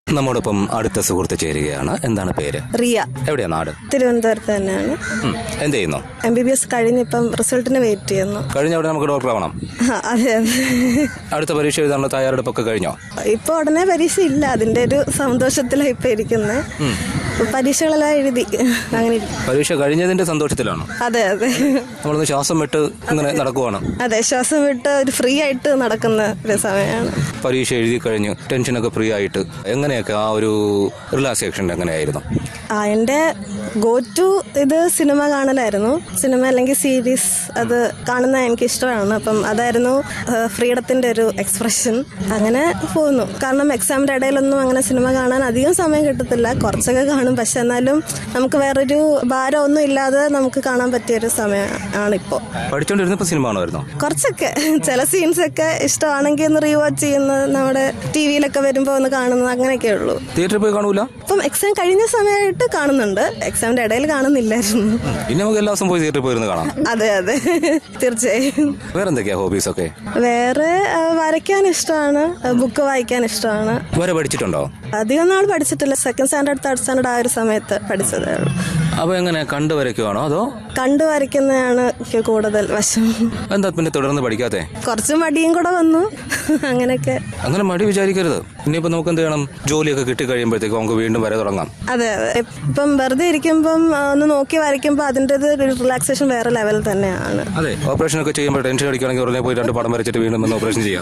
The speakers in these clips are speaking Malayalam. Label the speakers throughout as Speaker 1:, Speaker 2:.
Speaker 1: നമ്മോടൊപ്പം അടുത്ത സുഹൃത്ത് ചേരുകയാണ് എന്താണ് പേര്
Speaker 2: റിയ
Speaker 1: എവിടെയാ നാട്
Speaker 2: തിരുവനന്തപുരത്ത് തന്നെയാണ്
Speaker 1: ഉം. എന്ത് ചെയ്യുന്നു
Speaker 2: എം ബി ബി എസ് കഴിഞ്ഞിപ്പം റിസൾട്ടിന് വെയിറ്റ് ചെയ്യുന്നു
Speaker 1: കഴിഞ്ഞ അവിടെ നമുക്ക് ഡോക്ടർ ആവണം
Speaker 2: ആ, അതെ അതെ
Speaker 1: അടുത്ത പരീക്ഷ എഴുതാനുള്ള തയ്യാറെടുപ്പൊക്കെ കഴിഞ്ഞോ
Speaker 2: ഇപ്പൊ ഉടനെ പരീക്ഷ ഇല്ല അതിന്റെ ഒരു സന്തോഷത്തിലാണ് ഇപ്പൊ ഇരിക്കുന്നത് പരീക്ഷകളെല്ലാം എഴുതി അങ്ങനെ ഇരിക്കും.
Speaker 1: പരീക്ഷ കഴിഞ്ഞതിന്റെ സന്തോഷത്തിലാണ്
Speaker 2: അതെ അതെ
Speaker 1: നമ്മളൊന്ന് ശ്വാസം വിട്ട് ഇങ്ങനെ നടക്കുവാണ്
Speaker 2: അതെ ശ്വാസം വിട്ട് ഒരു ഫ്രീ ആയിട്ട് നടക്കുന്ന ഒരു സമയമാണ്
Speaker 1: പരീക്ഷ എഴുതി കഴിഞ്ഞ് ടെൻഷനൊക്കെ ഫ്രീ ആയിട്ട് എങ്ങനെയൊക്കെ ആ ഒരു റിലാക്സേഷൻ എങ്ങനെയായിരുന്നു
Speaker 2: ആ എൻ്റെ ഗോ ടു ഇത് സിനിമ കാണലായിരുന്നു സിനിമ അല്ലെങ്കിൽ സീരീസ് അത് കാണുന്ന എനിക്ക് ഇഷ്ടമാണ് അപ്പം അതായിരുന്നു ഫ്രീഡത്തിന്റെ ഒരു എക്സ്പ്രഷൻ അങ്ങനെ പോകുന്നു കാരണം എക്സാമിന്റെ ഇടയിലൊന്നും അങ്ങനെ സിനിമ കാണാൻ അധികം സമയം കിട്ടത്തില്ല കുറച്ചൊക്കെ കാണും പക്ഷെ എന്നാലും നമുക്ക് വേറൊരു ഭാരം ഒന്നും ഇല്ലാതെ നമുക്ക് കാണാൻ പറ്റിയൊരു സമയം ആണ് ഇപ്പോൾ
Speaker 1: പഠിച്ചോണ്ടിരുന്നപ്പോ സിനിമ ആണോ
Speaker 2: കുറച്ചൊക്കെ ചില സീൻസ് ഒക്കെ ഇഷ്ടമാണെങ്കിൽ ഒന്ന് റീവാച്ച് ചെയ്യുന്നത് നമ്മുടെ ടി വിയിലൊക്കെ വരുമ്പോൾ ഒന്ന് കാണുന്നത് അങ്ങനെയൊക്കെ ഉള്ളൂ
Speaker 1: തിയേറ്ററിൽ പോയി കാണൂല
Speaker 2: ഇപ്പം എക്സാം കഴിഞ്ഞ സമയമായിട്ട് കാണുന്നുണ്ട് എക്സാമിന്റെ ഇടയിൽ കാണുന്നില്ലായിരുന്നു
Speaker 1: ഇനി നമുക്ക് എല്ലാ ദിവസവും പോയി തിയേറ്ററിൽ പോയിരുന്ന് കാണാം
Speaker 2: അതെ അതെ തീർച്ചയായും
Speaker 1: വേറെന്തൊക്കെയാ ഹോബീസ് ഒക്കെ
Speaker 2: വേറെ ആ, വരയ്ക്കാൻ ഇഷ്ടമാണ് ബുക്ക് വായിക്കാൻ ഇഷ്ടമാണ്
Speaker 1: വരെ പഠിച്ചിട്ടുണ്ടോ
Speaker 2: അധികം നാൾ പഠിച്ചിട്ടില്ല സെക്കൻഡ് സ്റ്റാൻഡേർഡ് തേർഡ് സ്റ്റാൻഡേർഡ് ആ ഒരു സമയത്ത് പഠിച്ചതേ ഉള്ളൂ
Speaker 1: അപ്പൊ എങ്ങനെ കണ്ടു വരയ്ക്കുവാണോ അതോ
Speaker 2: കണ്ടു വരയ്ക്കുന്നതാണ് എനിക്ക് കൂടുതൽ വശം
Speaker 1: എന്താ പിന്നെ തുടർന്ന് പഠിക്കാത്തെ
Speaker 2: കുറച്ച് മടിയും കൂടെ വന്നു അങ്ങനെയൊക്കെ
Speaker 1: അങ്ങനെ മടി വിചാരിക്കരുത് ഇനിയിപ്പോ നമുക്ക് എന്ത് ചെയ്യണം ജോലിയൊക്കെ കിട്ടിക്കഴിയുമ്പോഴത്തേക്ക് നമുക്ക് വീണ്ടും വരെ തുടങ്ങാം
Speaker 2: അതെ അതെ ഇപ്പം വെറുതെ ഇരിക്കുമ്പം ആ, ഒന്ന് നോക്കി വരയ്ക്കുമ്പോൾ അതിൻ്റെ റിലാക്സേഷൻ വേറെ ലെവൽ തന്നെയാണ്
Speaker 1: അതെ ഓപ്പറേഷൻ ഒക്കെ ചെയ്യുമ്പോൾ ടെൻഷൻ അടിക്കുകയാണെങ്കിൽ ഉടനെ പോയി രണ്ട് പടം വരച്ചിട്ട് വീണ്ടും വന്ന് ഓപ്പറേഷൻ ചെയ്യാം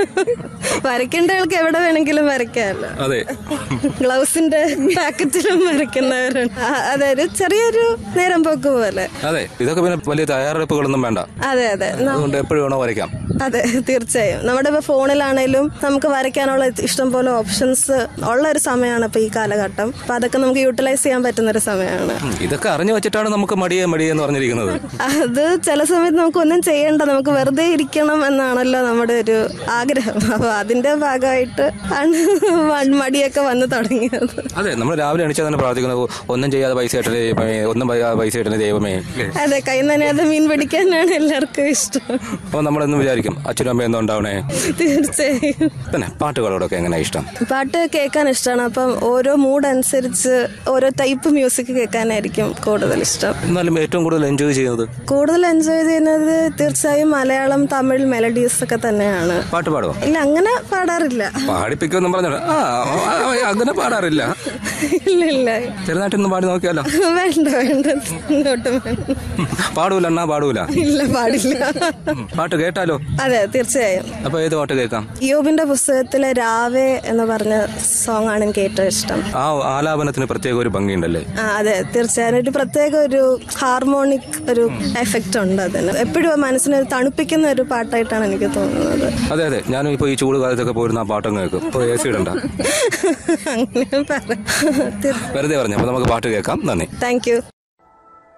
Speaker 2: വരയ്ക്കേണ്ട ആൾക്ക് എവിടെ വേണമെങ്കിലും വരയ്ക്കാമല്ലോ
Speaker 1: അതെ
Speaker 2: ഗ്ലൗസിന്റെ പാക്കറ്റിലും വരയ്ക്കുന്നവരുണ്ട് ആ, അതെ ഒരു ചെറിയൊരു നേരം പോക്ക് പോലെ
Speaker 1: അതെ ഇതൊക്കെ പിന്നെ വലിയ തയ്യാറെടുപ്പുകളൊന്നും വേണ്ട
Speaker 2: അതെ അതെ ന-
Speaker 1: അതുകൊണ്ട് എപ്പോഴും വേണോ വരയ്ക്കാം
Speaker 2: അതെ തീർച്ചയായും നമ്മുടെ ഇപ്പൊ ഫോണിലാണേലും നമുക്ക് വരയ്ക്കാനുള്ള ഇഷ്ടം പോലെ ഓപ്ഷൻസ് ഉള്ള ഒരു സമയമാണ് ഇപ്പൊ ഈ കാലഘട്ടം അപ്പൊ അതൊക്കെ നമുക്ക് യൂട്ടിലൈസ് ചെയ്യാൻ പറ്റുന്ന ഒരു സമയമാണ്
Speaker 1: ഉം, ഇതൊക്കെ അറിഞ്ഞു വെച്ചിട്ടാണ് നമുക്ക് മടിയെ മടിയെ എന്ന് പറഞ്ഞിരിക്കുന്നത്
Speaker 2: അത് ചില സമയത്ത് നമുക്ക് ഒന്നും ചെയ്യണ്ട നമുക്ക് വെറുതെ ഇരിക്കണം എന്നാണല്ലോ നമ്മുടെ ഒരു ആഗ്രഹം അപ്പൊ അതിന്റെ ഭാഗമായിട്ട് ആണ് മ- മടിയൊക്കെ വന്നു തുടങ്ങിയത്
Speaker 1: അതെ നമ്മൾ രാവിലെ എണീച്ചാൽ തന്നെ പ്രാർത്ഥിക്കുന്നത് ഒന്നും ചെയ്യാതെ പൈസ ഇട്ടേ ദൈവമേ ഒന്നും ചെയ്യാതെ പൈസ ഇട്ടേ ദൈവമേ അല്ലേ?
Speaker 2: അതെ കൈ നനയാതെ മീൻ പിടിക്കാനാണ് എല്ലാവർക്കും ഇഷ്ടം
Speaker 1: അപ്പൊ നമ്മളെന്ന് വിചാരിക്കും അച്ഛനും അമ്മയും ഒന്നും ഉണ്ടാവണേ
Speaker 2: തീർച്ചയായും
Speaker 1: പിന്നെ പാട്ടുകളോടൊക്കെ എങ്ങനെ ഇഷ്ടം
Speaker 2: പാട്ട് കേൾക്കാൻ ഇഷ്ടമാണ് അപ്പം ഓരോ മൂഡ് അനുസരിച്ച് ഓരോ ടൈപ്പ് മ്യൂസിക് കേൾക്കാനായിരിക്കും കൂടുതൽ ഇഷ്ടം
Speaker 1: എന്നാലും ഏറ്റവും കൂടുതൽ എൻജോയ് ചെയ്യുന്നത്
Speaker 2: കൂടുതൽ എൻജോയ് ചെയ്യുന്നത് തീർച്ചയായും മലയാളം തമിഴ് മെലഡീസ് ഒക്കെ തന്നെയാണ്
Speaker 1: പാട്ട് പാടുമോ
Speaker 2: ഇല്ല അങ്ങനെ പാടാറില്ല
Speaker 1: പാടിപ്പിക്കുമെന്നും പറഞ്ഞോ ആ ആ, ആ, അങ്ങനെ പാടാറില്ല
Speaker 2: ഇല്ല ഇല്ല
Speaker 1: ചെറുതായിട്ടൊന്ന് പാടി നോക്കിയാലോ
Speaker 2: വേണ്ട വേണ്ട ഒട്ടും വേണ്ട
Speaker 1: പാടൂല അണ്ണാ പാടൂല
Speaker 2: ഇല്ല പാടില്ല
Speaker 1: പാട്ട് കേട്ടാലോ
Speaker 2: അതെ തീർച്ചയായും
Speaker 1: അപ്പൊ ഏത് പാട്ട് കേൾക്കാം
Speaker 2: യോബിന്റെ പുസ്തകത്തിലെ രാവേ എന്ന് പറഞ്ഞ സോങ് ആണ് എനിക്ക് ഏറ്റവും ഇഷ്ടം
Speaker 1: ആ ആലാപനത്തിന് പ്രത്യേക ഒരു ഭംഗിയുണ്ടല്ലേ
Speaker 2: ആ അതെ തീർച്ചയായും ഒരു പ്രത്യേക ഒരു ഹാർമോണിക് ഒരു എഫക്റ്റ് ഉണ്ട് അതിന് എപ്പോഴും മനസ്സിനെ ഒരു തണുപ്പിക്കുന്ന ഒരു പാട്ടായിട്ടാണ് എനിക്ക് തോന്നുന്നത്
Speaker 1: അതെ അതെ ഞാനും ഇപ്പൊ ഈ ചൂട് കാലത്തൊക്കെ പോയിരുന്ന ആ പാട്ടങ്ങ് കേൾക്കും ഇപ്പൊ എ സി ഇടണ്ട
Speaker 2: അങ്ങനെ പറ
Speaker 1: വെറുതെ പറഞ്ഞു അപ്പൊ നമുക്ക് പാട്ട് കേൾക്കാം നന്ദി
Speaker 2: താങ്ക് യു